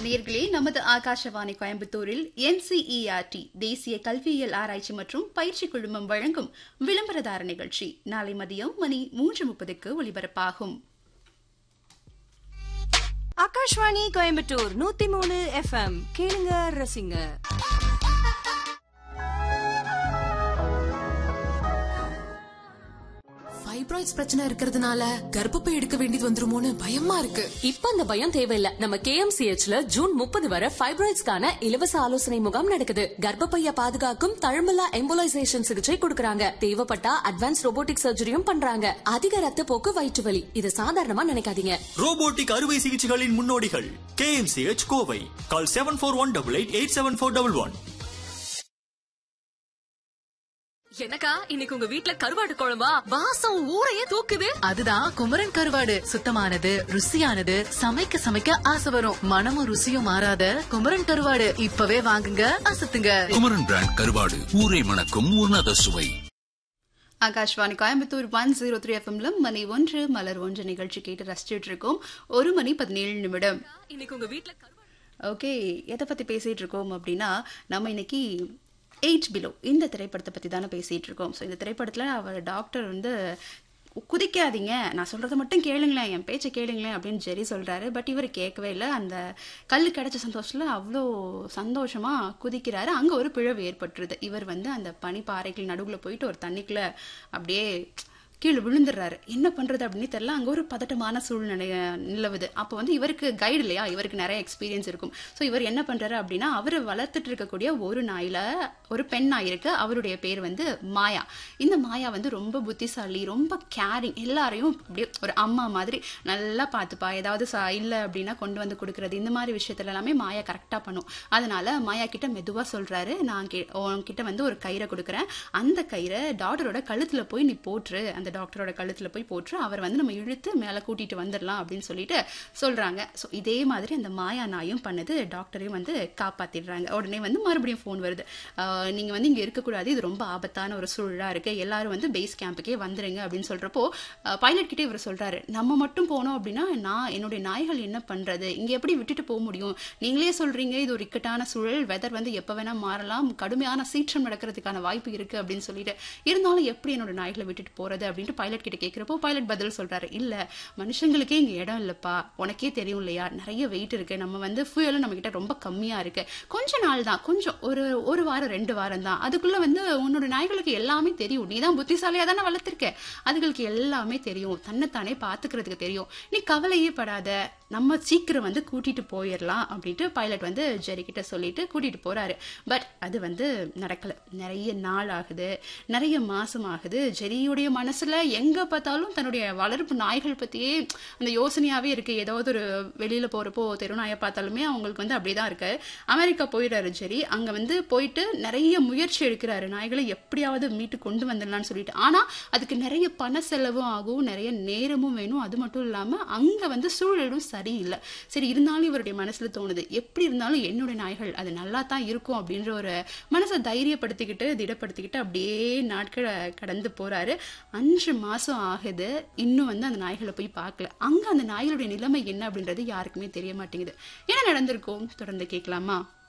நேர்களே நமது ஆகாஷவாணி கோயம்புத்தூரில் என்சிஇஆர்டி தேசிய கல்வியியல் ஆராய்ச்சி மற்றும் பயிற்சி குழுமம் வழங்கும் விளம்பரதார நிகழ்ச்சி நாளை மதியம் மணி மூன்று முப்பதுக்கு ஒலிபரப்பாகும் ஆகாஷ்வாணி கோயம்புத்தூர் நூத்தி மூணு எஃப்எம் கேளுங்க ரசிங்க ஃபைப்ராய்ட்ஸ் பிரச்சனை இருக்கிறதுனால கர்ப்பப்பை எடுக்க வேண்டியது வந்துருமோன்னு பயமா இருக்கு இப்ப அந்த பயம் தேவையில்ல நம்ம கேஎம்சிஹெச்ல ஜூன் முப்பது வரை ஃபைப்ராய்ட்ஸ்க்கான இலவச ஆலோசனை முகாம் நடக்குது கர்ப்பப்பைய பாதுகாக்கும் தழும்பலா எம்போலைசேஷன் சிகிச்சை கொடுக்கறாங்க தேவைப்பட்டா அட்வான்ஸ் ரோபோட்டிக் சர்ஜரியும் பண்றாங்க அதிக ரத்த போக்கு வயிற்று வலி இது சாதாரணமா நினைக்காதீங்க ரோபோட்டிக் அறுவை சிகிச்சைகளின் முன்னோடிகள் KMCH Kovai call seven four one double eight eight seven four double one எனக்கா இன்னைக்கு உங்க வீட்ல கருவாடு குழம்பா வாசம் ஊரையே தூக்குது அதுதான் குமரன் கருவாடு சுத்தமானது ருசியானது சமைக்க சமைக்க ஆசை வரும் மனமும் ருசியும் மாறாத குமரன் கருவாடு இப்பவே வாங்குங்க அசத்துங்க குமரன் பிராண்ட் கருவாடு ஊரை மணக்கும் உன்னத சுவை Akashvani Coimbatore one zero three எஃப்எம்ல மணி ஒன்று மலர் ஒன்று நிகழ்ச்சி கேட்டு ரசிச்சுட்டு இருக்கோம் ஒரு மணி பதினேழு நிமிடம் இன்னைக்கு உங்க வீட்ல கருவாடு ஓகே எதை பற்றி பேசிகிட்டு இருக்கோம் அப்படின்னா நம்ம இன்னைக்கு எயிட் பிலோ இந்த திரைப்படத்தை பற்றி தானே பேசிகிட்டு இருக்கோம் ஸோ இந்த திரைப்படத்தில் அவர் டாக்டர் வந்து குதிக்காதீங்க நான் சொல்கிறத மட்டும் கேளுங்களேன் என் பேச்சை கேளுங்களேன் அப்படின்னு ஜெரி சொல்கிறாரு பட் இவர் கேட்கவே இல்லை அந்த கல் கிடைச்ச சந்தோஷத்தில் அவ்வளோ சந்தோஷமாக குதிக்கிறாரு அங்கே ஒரு பிழவு ஏற்பட்டுருது இவர் வந்து அந்த பனிப்பாறைகள் நடுவில் போயிட்டு ஒரு தண்ணிக்குள்ளே அப்படியே கீழே விழுந்துடுறாரு என்ன பண்றது அப்படின்னு தெரியல அங்க ஒரு பதட்டமான சூழ்நிலை நிலவுது அப்போ வந்து இவருக்கு கைடு இல்லையா இவருக்கு நிறைய எக்ஸ்பீரியன்ஸ் இருக்கும் ஸோ இவர் என்ன பண்றாரு அப்படின்னா அவர் வளர்த்துட்டு இருக்கக்கூடிய ஒரு நாயில ஒரு பெண் நாய் இருக்கு அவருடைய பேர் வந்து மாயா இந்த மாயா வந்து ரொம்ப புத்திசாலி ரொம்ப கேரிங் எல்லாரையும் அப்படியே ஒரு அம்மா மாதிரி நல்லா பார்த்துப்பா ஏதாவது ச இல்லை அப்படின்னா கொண்டு வந்து கொடுக்கறது இந்த மாதிரி விஷயத்துல எல்லாமே மாயா கரெக்டாக பண்ணும் அதனால மாயா கிட்ட மெதுவாக சொல்றாரு நான் கி- உன்கிட்ட வந்து ஒரு கயிறை கொடுக்குறேன் அந்த கயிறை டாக்டரோட கழுத்துல போய் நீ போட்டுரு அந்த டாக்டரோட கழுத்துல போய் போட்டுரு அவர் வந்து நம்ம இழுத்து மேலே கூட்டிட்டு வந்துடலாம் அப்படின்னு சொல்லிட்டு சொல்றாங்க ஸோ இதே மாதிரி அந்த மாயா நாயும் பண்ணது டாக்டரையும் வந்து காப்பாத்திடுறாங்க உடனே வந்து மறுபடியும் ஃபோன் வருது ஆஹ் நீங்க வந்து இங்க இருக்கக்கூடாது இது ரொம்ப ஆபத்தான ஒரு சூழலா இருக்கு எல்லாரும் வந்து பேஸ் கேம்புக்கே வந்துருங்க அப்படின்னு சொல்றப்போ பைலட் கிட்டே இவர் சொல்றாரு நம்ம மட்டும் போனோம் அப்படின்னா நான் என்னுடைய நாய்கள் என்ன பண்றது இங்க எப்படி விட்டுட்டு போக முடியும் நீங்களே சொல்றீங்க இது ஒரு இக்கட்டான சூழல் வெதர் வந்து எப்ப வேணா மாறலாம் கடுமையான சீற்றம் நடக்கிறதுக்கான வாய்ப்பு இருக்கு அப்படின்னு சொல்லிட்டு இருந்தாலும் எப்படி என்னோட நாய்களை விட்டுட்டு போறது அப்படின்ட்டு பைலட் கிட்ட கேட்கிறப்போ பைலட் பதில் சொல்றாரு இல்ல மனுஷங்களுக்கே இங்க இடம் இல்லப்பா உனக்கே தெரியும் இல்லையா நிறைய வெயிட் இருக்கு நம்ம வந்து ஃபியூலும் நம்ம கிட்ட ரொம்ப கம்மியா இருக்கு கொஞ்ச நாள் தான் கொஞ்சம் ஒரு ஒரு வாரம் ரெண்டு வாரம் தான் அதுக்குள்ள வந்து உன்னோட நாய்களுக்கு எல்லாமே தெரியும் நீ தான் புத்திசாலியா தானே வளர்த்திருக்க அதுகளுக்கு எல்லாமே தெரியும் தன்னைத்தானே பாத்துக்கிறதுக்கு தெரியும் நீ கவலையே படாத நம்ம சீக்கிரம் வந்து கூட்டிட்டு போயிடலாம் அப்படின்ட்டு பைலட் வந்து ஜெரி கிட்ட சொல்லிட்டு கூட்டிட்டு போறாரு பட் அது வந்து நடக்கல நிறைய நாள் ஆகுது நிறைய மாசம் ஆகுது ஜெரியுடைய மனசுல எங்க பார்த்தாலும் தன்னுடைய வளர்ப்பு நாய்கள் பத்தியே அந்த யோசனையாவே இருக்கு ஏதாவது ஒரு வெளியில போறப்போ தெருநாயை பார்த்தாலுமே அவங்களுக்கு வந்து அப்படிதான் இருக்கு அமெரிக்கா போயிடுறாரு ஜெரி அங்க வந்து போயிட்டு நிறைய முயற்சி எடுக்கிறாரு நாய்களை எப்படியாவது மீட்டு கொண்டு வந்துடலாம்னு சொல்லிட்டு ஆனா அதுக்கு நிறைய பண செலவும் ஆகும் நிறைய நேரமும் வேணும் அது மட்டும் இல்லாம அங்க வந்து சூழலும் சரியில்லை சரி இருந்தாலும் இவருடைய மனசுல தோணுது எப்படி இருந்தாலும் என்னுடைய நாய்கள் அது நல்லா தான் இருக்கும் அப்படின்ற ஒரு மனசை தைரியப்படுத்திக்கிட்டு திடப்படுத்திக்கிட்டு அப்படியே நாட்கள் கடந்து போறாரு அஞ்சு மாசம் ஆகுது இன்னும் வந்து அந்த நாய்களை போய் பார்க்கல அங்க அந்த நாய்களுடைய நிலைமை என்ன அப்படின்றது யாருக்குமே தெரிய மாட்டேங்குது என்ன நடந்திருக்கும் தொடர்ந்து கேட்கலாமா